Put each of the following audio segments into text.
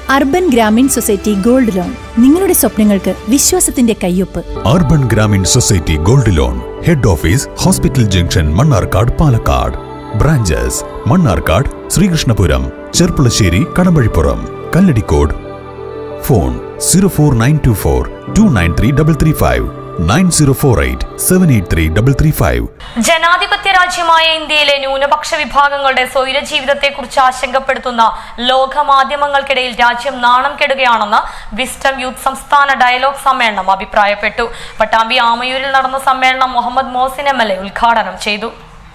urban Grameen society gold loan നിങ്ങളുടെ സ്വപ്നങ്ങൾക്ക് വിശ്വാസത്തിന്റെ കയ്യൊപ്പ് urban Grameen society gold loan head office hospital junction Mannarkkad Palakkad branches Mannarkkad Sreekrishnapuram Cherpulassery Kadambazhipuram Kalladikode phone zero four nine two four two nine three double three five nine zero four eight seven eight three double three five ജനാധിപത്യ രാജ്യമായ ഇന്ത്യയിലെ ന്യൂനപക്ഷ വിഭാഗങ്ങളുടെ സ്വൈര ജീവിതത്തെക്കുറിച്ച് ആശങ്കപ്പെടുത്തുന്ന ലോകമാധ്യമങ്ങൾക്കിടയിൽ രാജ്യം നാണം കെടുകയാണെന്ന് വിസ്റ്റം യൂത്ത് സംസ്ഥാന ഡയലോഗ് സമ്മേളനം അഭിപ്രായപ്പെട്ടു പട്ടാമ്പി ആമയൂരിൽ നടന്ന സമ്മേളനം Muhammad Mohsin M L A ഉദ്ഘാടനം ചെയ്തു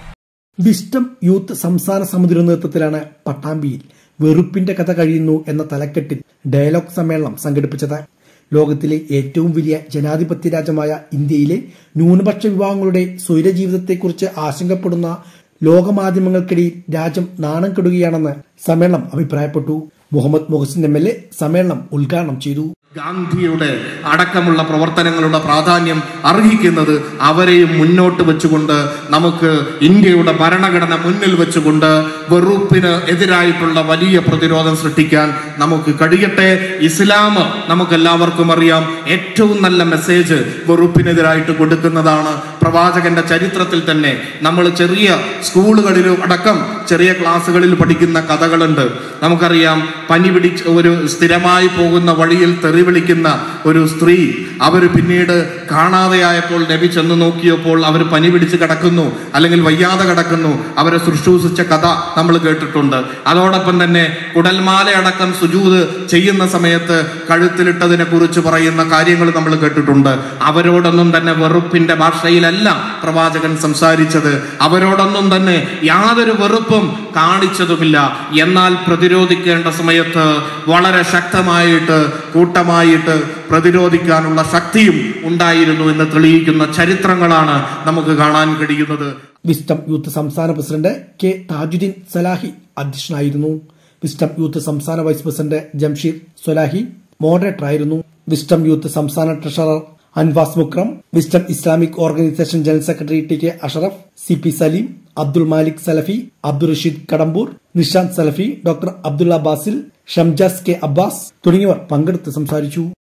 വിസ്റ്റം യൂത്ത് സംസ്ഥാന സമിതിയുടെ നേതൃത്വത്തിലാണ് പട്ടാമ്പിയിൽ വെറുപ്പിന്റെ കഥ കഴിയുന്നു എന്ന തലക്കെട്ടിൽ ഡയലോഗ് സമ്മേളനം സംഘടിപ്പിച്ചത് ലോകത്തിലെ ഏറ്റവും വലിയ ജനാധിപത്യ രാജ്യമായ ഇന്ത്യയിലെ ന്യൂനപക്ഷ വിഭാഗങ്ങളുടെ സ്വൈരജീവിതത്തെക്കുറിച്ച് ആശങ്കപ്പെടുന്ന ലോകമാധ്യമങ്ങൾക്കിടയിൽ രാജ്യം നാണം കെടുകയാണെന്ന് സമ്മേളനം അഭിപ്രായപ്പെട്ടു Muhammad Muhsin M L A സമ്മേളനം ഉദ്ഘാടനം ചെയ്തു ഗാന്ധിയുടെ അടക്കമുള്ള പ്രവർത്തനങ്ങളുടെ പ്രാധാന്യം അർഹിക്കുന്നത് അവരെയും മുന്നോട്ട് വെച്ചുകൊണ്ട് നമുക്ക് ഇന്ത്യയുടെ ഭരണഘടന മുന്നിൽ വെച്ചുകൊണ്ട് വെറുപ്പിന് എതിരായിട്ടുള്ള വലിയ പ്രതിരോധം സൃഷ്ടിക്കാൻ നമുക്ക് കഴിയട്ടെ ഇസ്ലാം നമുക്ക് എല്ലാവർക്കും അറിയാം ഏറ്റവും നല്ല മെസ്സേജ് വെറുപ്പിനെതിരായിട്ട് കൊടുക്കുന്നതാണ് പ്രവാചകന്റെ ചരിത്രത്തിൽ തന്നെ നമ്മൾ ചെറിയ സ്കൂളുകളിലും അടക്കം ചെറിയ ക്ലാസ്സുകളിൽ പഠിക്കുന്ന കഥകളുണ്ട് നമുക്കറിയാം പനി പിടിച്ച് ഒരു സ്ഥിരമായി പോകുന്ന വഴിയിൽ തെറി വിളിക്കുന്ന ഒരു സ്ത്രീ അവർ പിന്നീട് കാണാതെയായപ്പോൾ നബി ചെന്ന് നോക്കിയപ്പോൾ അവർ പനി പിടിച്ച് കിടക്കുന്നു അല്ലെങ്കിൽ വയ്യാതെ കിടക്കുന്നു അവരെ ശുശ്രൂഷിച്ച കഥ നമ്മൾ കേട്ടിട്ടുണ്ട് അതോടൊപ്പം തന്നെ കുടൽമാല അടക്കം സുജൂത് ചെയ്യുന്ന സമയത്ത് കഴുത്തിലിട്ടതിനെ കുറിച്ച് പറയുന്ന കാര്യങ്ങൾ നമ്മൾ കേട്ടിട്ടുണ്ട് അവരോടൊന്നും തന്നെ വെറുപ്പിന്റെ ഭാഷയിലല്ല പ്രവാചകൻ സംസാരിച്ചത് അവരോടൊന്നും തന്നെ യാതൊരു വെറുപ്പും കാണിച്ചതുമില്ല എന്നാൽ പ്രതിരോധിക്കേണ്ട സമയത്ത് വളരെ ശക്തമായിട്ട് കൂട്ടമായിട്ട് പ്രതിരോധിക്കാനുള്ള ശക്തിയും ഉണ്ടായിരുന്നു എന്ന് തെളിയിക്കുന്ന ചരിത്രങ്ങളാണ് നമുക്ക് കാണാൻ കഴിയുന്നത് വിസ്റ്റം യൂത്ത് സംസ്ഥാന പ്രസിഡന്റ് കെ താജുദ്ദീൻ സലാഹി അധ്യക്ഷനായിരുന്നു വിസ്റ്റം യൂത്ത് സംസ്ഥാന vice president Jamsheer Solahi moderator ആയിരുന്നു വിസ്റ്റം യൂത്ത് സംസ്ഥാന treasurer Anvas Mukram Wisdom Islamic Organisation general secretary T K Ashraf C P Saleem Abdul Malik Salafi Abdul Rasheed Kadampoor Nishanth Salafi doctor Abdulla Basil Shamjas K Abbas തുടങ്ങിയവർ പങ്കെടുത്ത് സംസാരിച്ചു